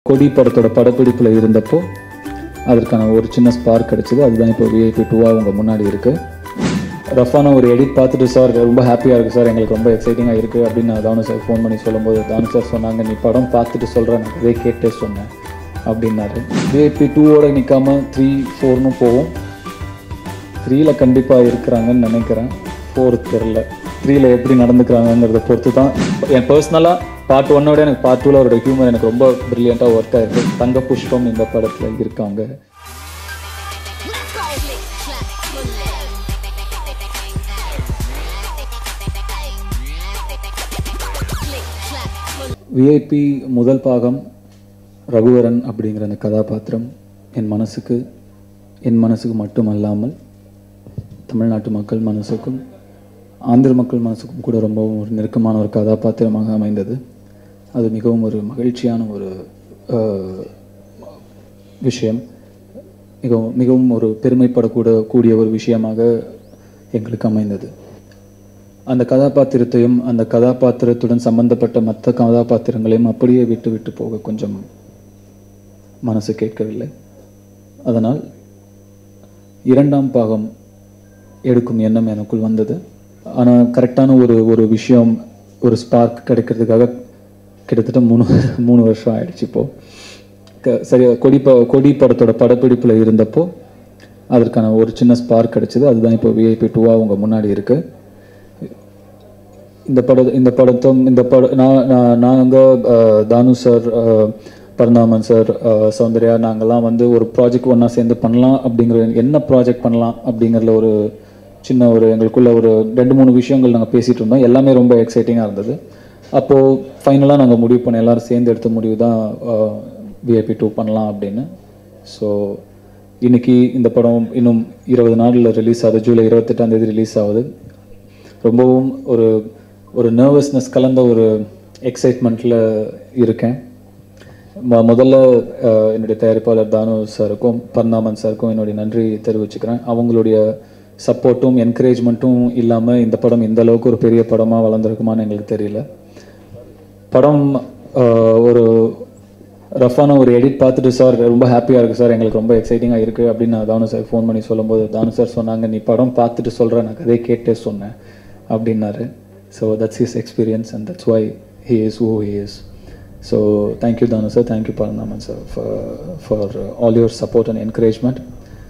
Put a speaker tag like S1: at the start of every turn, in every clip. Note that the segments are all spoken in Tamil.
S1: கொடி படத்தோட படப்பிடிப்பில் இருந்தப்போ அதற்கான ஒரு சின்ன ஸ்பார்க் கிடைச்சது அதுதான் இப்போ விஐபி டூவாக உங்கள் முன்னாடி இருக்குது ரஃபான ஒரு எடிட் பார்த்துட்டு சார் ரொம்ப ஹாப்பியாக இருக்குது சார் எங்களுக்கு ரொம்ப எக்ஸைட்டிங்காக இருக்குது அப்படின்னு நான் தானு சார் ஃபோன் பண்ணி சொல்லும்போது தானு சார் சொன்னாங்க நீ படம் பார்த்துட்டு சொல்கிறேன் நான் அதே கேட்டே சொன்னேன் அப்படின்னாரு விஐபி டூவோட நிற்காம த்ரீ ஃபோர்னு போவோம் த்ரீல கண்டிப்பாக இருக்கிறாங்கன்னு நினைக்கிறேன் ஃபோர்த் தெரில த்ரீல எப்படி நடந்துக்கிறாங்கங்கிறத பொறுத்து தான் என் பர்சனலாக பார்ட் ஒன்னோட எனக்கு பார்ட் டூவில் அவரோட ஹியூமர் எனக்கு ரொம்ப ப்ரில்லியண்ட்டாக ஒர்க் ஆயிருக்கு தங்க புஷ்பம் இந்த படத்தில் இருக்காங்க
S2: Let's go. Click, clap, Click, clap,
S1: VIP முதல் பாகம் ரகுவரன் அப்படிங்கிற அந்த கதாபாத்திரம் என் மனசுக்கு என் மனசுக்கு மட்டுமல்லாமல் தமிழ்நாட்டு மக்கள் மனசுக்கும் ஆந்திர மக்கள் மனசுக்கும் கூட ரொம்பவும் ஒரு நெருக்கமான ஒரு கதாபாத்திரமாக அமைந்தது அது மிகவும் ஒரு மகிழ்ச்சியான ஒரு அஹ், விஷயம் மிகவும் மிகவும் ஒரு பெருமைப்படக்கூட கூடிய ஒரு விஷயமாக எங்களுக்கு அமைந்தது அந்த கதாபாத்திரத்தையும் அந்த கதாபாத்திரத்துடன் சம்பந்தப்பட்ட மற்ற கதாபாத்திரங்களையும் அப்படியே விட்டு விட்டு போக கொஞ்சம் மனசு கேட்கவில்லை அதனால் இரண்டாம் பாகம் எடுக்கும் எண்ணம் எனக்குள் வந்தது ஆனால் கரெக்டான ஒரு ஒரு விஷயம் ஒரு ஸ்பார்க் கிடைக்கிறதுக்காக கிட்டத்தட்ட மூணு மூணு வருஷம் ஆயிடுச்சு இப்போ க- சரியா கொடி ப கொடி படத்தோட படப்பிடிப்பில் இருந்தப்போ அதற்கான ஒரு சின்ன ஸ்பார்க் கிடைச்சது அதுதான் இப்போ விஐபி டூவாக உங்கள் முன்னாடி இருக்குது இந்த பட இந்த படத்தும் இந்த பட நான் நான் நாங்கள் தானு சார் பரந்தாமன் சார் சௌந்தர்யா நாங்கள்லாம் வந்து ஒரு ப்ராஜெக்ட் ஒன்றா சேர்ந்து பண்ணலாம் அப்படிங்கிற என்ன ப்ராஜெக்ட் பண்ணலாம் அப்படிங்கிறதுல ஒரு சின்ன ஒரு எங்களுக்குள்ள ஒரு ரெண்டு மூணு விஷயங்கள் நாங்கள் பேசிகிட்டு இருந்தோம் எல்லாமே ரொம்ப எக்ஸைட்டிங்காக இருந்தது அப்போது ஃபைனலாக நாங்கள் முடிவு பண்ண எல்லாரும் சேர்ந்து எடுத்த முடிவு தான் விஐபி டூ பண்ணலாம் அப்படின்னு ஸோ இன்னைக்கு இந்த படம் இன்னும் இருபது நாளில் ரிலீஸ் ஆகுது ஜூலை இருபத்தெட்டாம் தேதி ரிலீஸ் ஆகுது ரொம்பவும் ஒரு ஒரு நர்வஸ்னஸ் கலந்த ஒரு எக்ஸைட்மெண்ட்டில் இருக்கேன் மொ- முதல்ல அஹ், என்னுடைய தயாரிப்பாளர் தானு சாருக்கும் பர்ணாமன் சாருக்கும் என்னுடைய நன்றி தெரிவிச்சுக்கிறேன் அவங்களுடைய சப்போர்ட்டும் என்கரேஜ்மெண்ட்டும் இல்லாமல் இந்த படம் இந்த அளவுக்கு ஒரு பெரிய படமாக வளர்ந்துருக்குமான்னு எங்களுக்கு தெரியல படம் அஹ், ஒரு ரஃபான ஒரு எடிட் பார்த்துட்டு சார் ரொம்ப ஹாப்பியாக இருக்குது சார் எங்களுக்கு ரொம்ப எக்ஸைட்டிங்காக இருக்குது அப்படின்னு நான் தானு சார் ஃபோன் பண்ணி சொல்லும்போது தானு சார் சொன்னாங்க நீ படம் பார்த்துட்டு சொல்கிறேன் நான் கதையை கேட்டே சொன்னேன் அப்படின்னாரு so that's his experience and that's why he is who he is so thank you Thanu sir thank you Paranthaman sir for for all your support and encouragement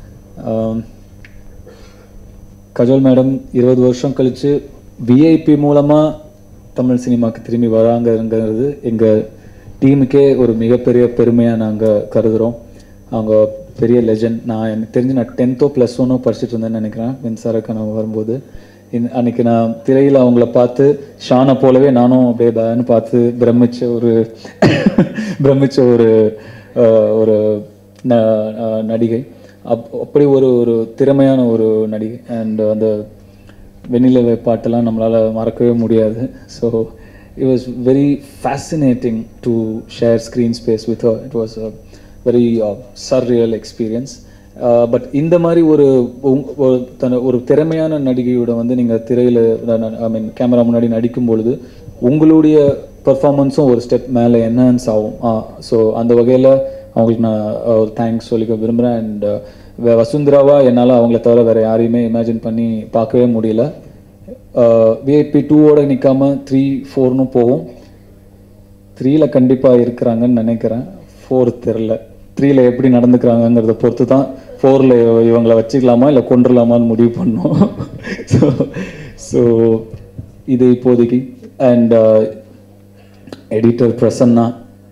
S1: Kajol madam இருபது வருஷம் கழிச்சு விஐபி மூலமாக தமிழ் சினிமாக்கு திரும்பி வராங்கங்கிறது எங்கள் டீமுக்கே ஒரு மிகப்பெரிய பெருமையாக நாங்கள் கருதுகிறோம் அவங்க பெரிய லெஜண்ட் நான் எனக்கு தெரிஞ்சு நான் டென்த்தோ ப்ளஸ் ஒன்னோ படிச்சுட்டு இருந்தேன்னு நினைக்கிறேன் மின்சார நான் வரும்போது இன் அன்னைக்கு நான் திரையில் அவங்கள பார்த்து ஷானை போலவே நானும் அப்படியே பேன்னு பார்த்து பிரமிச்ச ஒரு பிரமிச்ச ஒரு அஹ், ஒரு ந- அஹ், நடிகை அப் அப்படி ஒரு ஒரு திறமையான ஒரு நடிகை அண்ட் அந்த வெண்ணிலவை பாட்டெல்லாம் நம்மளால் மறக்கவே முடியாது so it was very fascinating to share screen space with it was a very surreal experience but இந்த மாதிரி ஒரு உங்- ஒரு தன ஒரு திறமையான நடிகையோட வந்து நீங்கள் திரையில் ஐ மீன் கேமரா முன்னாடி நடிக்கும் பொழுது உங்களுடைய பர்ஃபார்மன்ஸும் ஒரு ஸ்டெப் மேலே என்ஹான்ஸ் ஆகும் ஸோ அந்த வகையில் அவங்களுக்கு நான் ஒரு தேங்க்ஸ் சொல்லிக்க விரும்புகிறேன் அண்ட் வசுந்தராவா என்னால் அவங்கள தவிர வேறு யாரையுமே இமேஜின் பண்ணி பார்க்கவே முடியல விஐபி டூவோட நிற்காம த்ரீ ஃபோர்னு போகும் த்ரீல கண்டிப்பாக இருக்கிறாங்கன்னு நினைக்கிறேன் ஃபோர் தெரில த்ரீல எப்படி நடந்துக்கிறாங்கங்கிறத பொறுத்து தான் ஃபோரில் இவங்களை வச்சுக்கலாமா இல்லை கொண்டுலாமான்னு முடிவு பண்ணோம் ஸோ ஸோ இது இப்போதைக்கு அண்ட் எடிட்டர் பிரசன்னா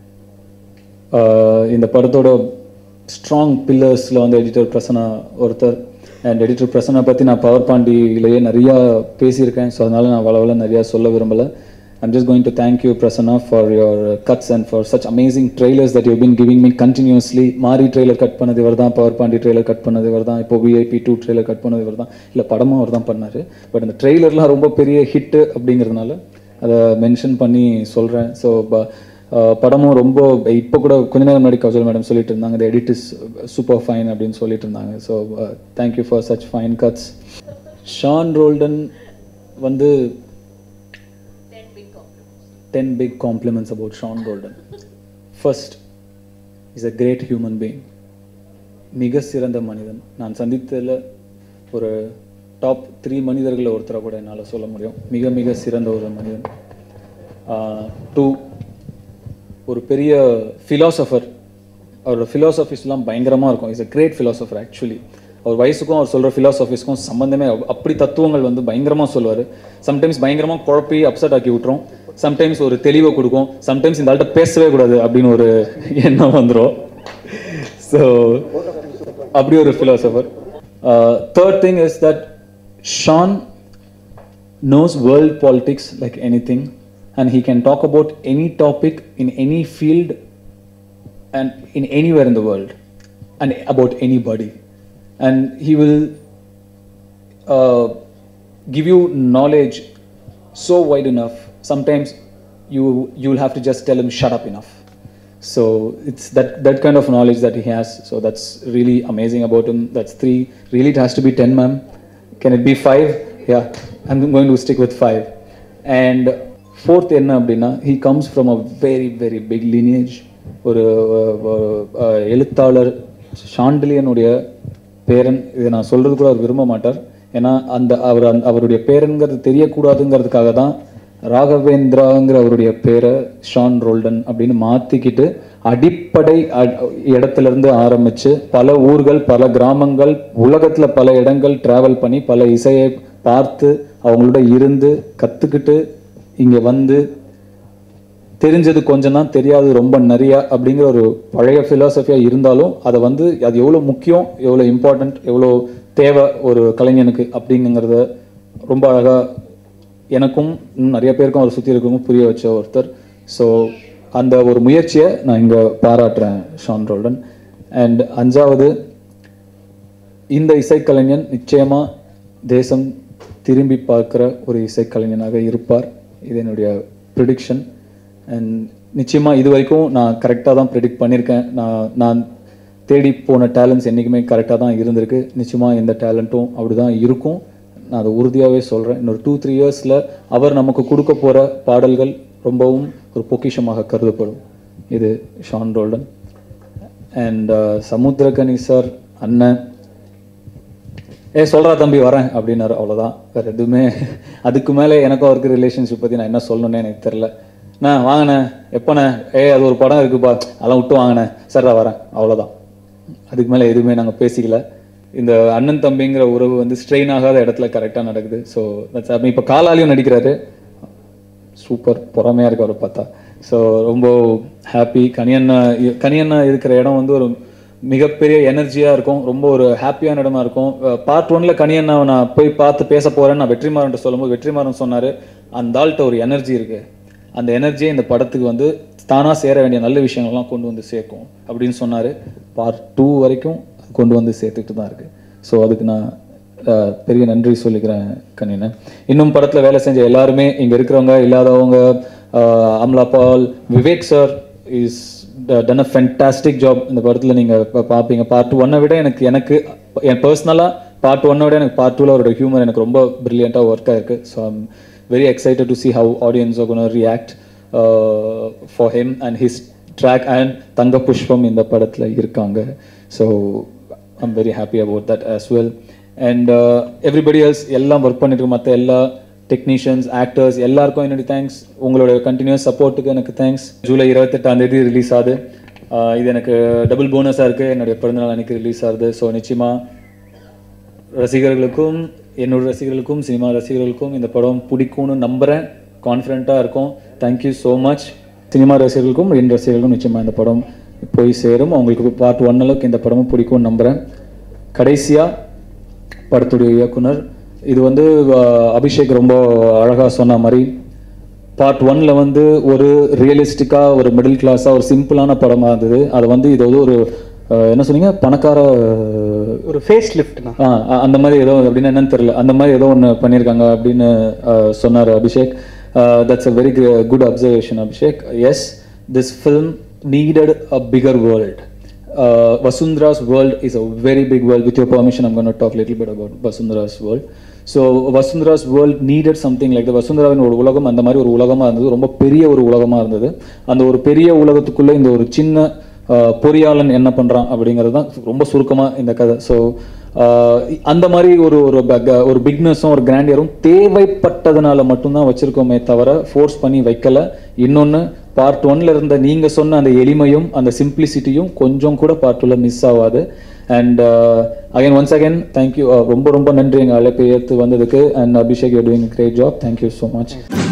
S1: ஆஹ் இந்த படத்தோட ஸ்ட்ராங் பில்லர்ஸில் வந்து எடிட்டர் பிரசன்னா ஒருத்தர் அண்ட் எடிட்டர் பிரசன்னா பற்றி நான் பவர் பாண்டியிலேயே நிறையா பேசியிருக்கேன் ஸோ அதனால நான் வளவல நிறையா சொல்ல விரும்பலை I'm just going to thank you Prasanna for your guts and for such amazing trailers that you been giving me continuously மாரி ட்ரெய்லர் கட் பண்ணது இவர் தான் பவர் பாண்டி ட்ரெய்லர் கட் பண்ணது இவர் தான் இப்போ விஐபி டூ ட்ரெய்லர் கட் பண்ணது இவர் தான் இல்லை படமும் அவர் தான் பண்ணார் பட் அந்த ட்ரெய்லர்லாம் ரொம்ப பெரிய ஹிட்டு அப்படிங்கிறதுனால அதை மென்ஷன் பண்ணி சொல்கிறேன் ஸோ படமும் ரொம்ப இப்போ கூட கொஞ்ச நேரம் முன்னாடி கௌசல் மேடம் சொல்லிட்டு இருந்தாங்க the edit is super fine அப்படின்னு சொல்லிட்டு இருந்தாங்க so thank you for such fine cuts Sean Roldan வந்து ten big compliments about Sean Roldan first is a great human being மிக சிறந்த மனிதன் நான் சந்தித்ததில் ஒரு டாப் த்ரீ மனிதர்களில் ஒருத்தரை கூட என்னால் சொல்ல முடியும் மிக மிக சிறந்த ஒரு மனிதன் டூ ஒரு பெரிய ஃபிலாசபர் அவரோட ஃபிலாசபிஸ்லாம் பயங்கரமாக இருக்கும் is a great philosopher actually அவர் வயசுக்கும் அவர் சொல்கிற ஃபிலாசபிஸ்க்கும் சம்மந்தமே அப்- அப்படி தத்துவங்கள் வந்து பயங்கரமாக சொல்லுவார் சம்டைம்ஸ் பயங்கரமாக குழப்பி அப்செட் ஆக்கி விட்டுரும் சம்டைம்ஸ் ஒரு தெளிவை கொடுக்கும் சம்டைம்ஸ் இந்த ஆள்கிட்ட பேசவே கூடாது அப்படின்னு ஒரு எண்ணம் வந்துடும் ஸோ அப்படி ஒரு philosopher third thing is that Sean knows world politics like anything and he can talk about any topic in any field and in anywhere in the world and about anybody and he will uh, give you knowledge so wide enough sometimes you you'll have to just tell him shut up enough so it's that that kind of knowledge that he has so that's really amazing about him that's three really it has to be 10 ma'am can it be five yeah i'm going to stick with five and fourth என்ன அப்படின்னா he comes from a very very big lineage ஒரு அஹ், ஒரு, அஹ், எழுத்தாளர் ஷாண்டிலியனுடைய பேரன் இதை நான் சொல்றது கூட அவர் விரும்ப மாட்டார் ஏன்னா அந்த அவர் அந்த அவருடைய பேரன்கிறது தெரியக்கூடாதுங்கிறதுக்காக தான் ராகவேந்திராங்கிற அவருடைய பேரை ஷான் ரோல்டன் அப்படின்னு மாத்திக்கிட்டு அடிப்படை அ- இடத்துல இருந்து ஆரம்பிச்சு பல ஊர்கள் பல கிராமங்கள் உலகத்துல பல இடங்கள் டிராவல் பண்ணி பல இசையை பார்த்து அவங்களோட இருந்து கத்துக்கிட்டு இங்க வந்து தெரிஞ்சது கொஞ்சம் தான் தெரியாது ரொம்ப நிறைய அப்படிங்கிற ஒரு பழைய ஃபிலாசபியாக இருந்தாலும் அதை வந்து அது எவ்வளோ முக்கியம் எவ்வளோ இம்பார்ட்டண்ட் எவ்வளோ தேவை ஒரு கலைஞனுக்கு அப்படிங்கிறத ரொம்ப அழகாக எனக்கும் இன்னும் நிறைய பேருக்கும் அவர் சுற்றி இருக்கவங்க புரிய வச்ச ஒருத்தர் ஸோ அந்த ஒரு முயற்சியை நான் இங்கே பாராட்டுறேன் ஷான் ரோல்டன் அண்ட் அஞ்சாவது இந்த இசைக்கலைஞன் நிச்சயமா தேசம் திரும்பி பார்க்கிற ஒரு இசைக்கலைஞனாக இருப்பார் இது என்னுடைய ப்ரிடிக்ஷன் அண்ட் நிச்சயமா இது வரைக்கும் நான் கரெக்டாக தான் ப்ரிடிக்ட் பண்ணியிருக்கேன் நான் நான் தேடி போன டேலண்ட்ஸ் என்றைக்குமே கரெக்டாக தான் இருந்திருக்கு நிச்சயமா இந்த டேலண்ட்டும் அப்படி தான் இருக்கும் நான் அதை உறுதியாகவே சொல்கிறேன் இன்னொரு டூ த்ரீ இயர்ஸில் அவர் நமக்கு கொடுக்க போகிற பாடல்கள் ரொம்பவும் ஒரு பொக்கிஷமாக கருதப்படும் இது ஷான் ரோல்டன் அண்ட் சமுத்திரகனி சார் அண்ணன் ஏ சொல்றா தம்பி வரேன் அப்படின்னாரு அவ்வளோதான் வேற எதுவுமே அதுக்கு மேலே எனக்கும் அவருக்கு ரிலேஷன்ஷிப் பற்றி நான் என்ன சொல்லணும்னு எனக்கு தெரில நான் வாங்கினேன் எப்போண்ணே ஏ அது ஒரு படம் இருக்குப்பா அதெல்லாம் விட்டு வாங்கினேன் சரிடா வரேன் அவ்வளோதான் அதுக்கு மேலே எதுவுமே நாங்கள் பேசிக்கல இந்த அண்ணன் தம்பிங்கிற உறவு வந்து ஸ்ட்ரெயின் ஆகாத இடத்துல கரெக்டாக நடக்குது ஸோ இப்போ காலாலையும் நடிக்கிறாரு சூப்பர் பொறாமையாக இருக்கு அவரை பார்த்தா ஸோ ரொம்ப ஹாப்பி கனியண்ணா கனியண்ணா இருக்கிற இடம் வந்து ஒரு மிகப்பெரிய எனர்ஜியாக இருக்கும் ரொம்ப ஒரு ஹாப்பியான இடமா இருக்கும் பார்ட் ஒன்ல கனியண்ணாவை நான் போய் பார்த்து பேச போறேன்னு நான் வெற்றிமாறன் சொல்லும்போது வெற்றிமாறன் சொன்னாரு அந்த ஆள்கிட்ட ஒரு எனர்ஜி இருக்கு அந்த எனர்ஜியை இந்த படத்துக்கு வந்து தானா சேர வேண்டிய நல்ல விஷயங்கள்லாம் கொண்டு வந்து சேர்க்கும் அப்படின்னு சொன்னாரு பார்ட் டூ வரைக்கும் அது கொண்டு வந்து சேர்த்துட்டு தான் இருக்கு ஸோ அதுக்கு நான் அஹ், பெரிய நன்றி சொல்லிக்கிறேன் கண்ணினேன் இன்னும் படத்துல வேலை செஞ்ச எல்லாருமே இங்க இருக்கிறவங்க இல்லாதவங்க ah, Amala Paul Vivek sir is done a fantastic job இந்த படத்துல நீங்க பா- பார்ப்பீங்க பார்ட் ஒன்னை விட எனக்கு எனக்கு என் பர்சனலாக பார்ட் ஒன்னை விட எனக்கு பார்ட் டூவில் அவரோட ஹியூமர் எனக்கு ரொம்ப பிரில்லியண்ட்டாக ஒர்க் ஆயிருக்கு so I'm very excited to see how audience gonna react for him and his track and Thanga Pushpam இந்த படத்துல இருக்காங்க so I'm very happy about that as well and everybody else எல்லாம் ஒர்க் பண்ணிட்டு இருக்க மற்ற எல்லா டெக்னீஷியன்ஸ் ஆக்டர்ஸ் எல்லாருக்கும் என்னுடைய தேங்க்ஸ் உங்களோட கண்டினியூஸ் சப்போர்ட்டுக்கு எனக்கு தேங்க்ஸ் ஜூலை இருபத்தெட்டாம் தேதி ரிலீஸ் ஆகுது Uh, இது எனக்கு டபுள் போனஸாக இருக்குது என்னுடைய பிறந்தநாள் அன்னைக்கு ரிலீஸ் ஆகுது ஸோ நிச்சயமாக ரசிகர்களுக்கும் என்னோட ரசிகர்களுக்கும் சினிமா ரசிகர்களுக்கும் இந்த படம் பிடிக்கும்னு நம்புகிறேன் கான்ஃபிடென்ட்டாக இருக்கும் தேங்க்யூ ஸோ மச் சினிமா ரசிகர்களுக்கும் என் ரசிகர்களுக்கும் நிச்சயமாக இந்த படம் போய் சேரும் அவங்களுக்கு பார்ட் ஒன் அளவுக்கு இந்த படமும் பிடிக்கும்னு நம்புகிறேன் கடைசியாக படத்துடைய இயக்குனர் இது வந்து அஹ், அபிஷேக் ரொம்ப அழகாக சொன்ன மாதிரி பார்ட் ஒன்ல வந்து ஒரு ரியலிஸ்டிக்காக ஒரு மிடில் கிளாஸாக ஒரு சிம்பிளான படமாக இருந்தது அது வந்து இது வந்து ஒரு அஹ், என்ன சொன்னீங்க பணக்கார
S3: ஒரு ஃபேஸ் லிஃப்ட்னா
S1: ஆ அ- அந்த மாதிரி ஏதோ அப்படின்னு என்னன்னு தெரியல அந்த மாதிரி ஏதோ ஒன்று பண்ணியிருக்காங்க அப்படின்னு அஹ், சொன்னார் Abhishek that's a very good observation Abhishek yes this film needed a bigger world Vasundhara's world is a very big world with your permission I'm gonna talk little bit about Vasundhara's world so Vasundhara's world needed something like the வசுந்தராவின் ஒரு உலகம் அந்த மாதிரி ஒரு உலகமாக இருந்தது ரொம்ப பெரிய ஒரு உலகமாக இருந்தது அந்த ஒரு பெரிய உலகத்துக்குள்ளே இந்த ஒரு சின்ன ஆஹ் பொறியாளன் என்ன பண்றான் அப்படிங்கிறது தான் ரொம்ப சுருக்கமா இந்த கதை ஸோ அந்த மாதிரி ஒரு ஒரு bag- ஒரு பிக்னஸும் ஒரு கிராண்டியரும் தேவைப்பட்டதுனால மட்டும்தான் வச்சிருக்கோமே தவிர ஃபோர்ஸ் பண்ணி வைக்கல இன்னொன்னு பார்ட் ஒன்ல இருந்த நீங்க சொன்ன அந்த எளிமையும் அந்த சிம்பிளிசிட்டியும் கொஞ்சம் கூட பார்ட் டூல மிஸ் ஆகாது and again once again thank you ரொம்ப ரொம்ப நன்றி எங்கள் அழைப்பை ஏற்று வந்ததுக்கு and Abhishek you doing great job thank you so much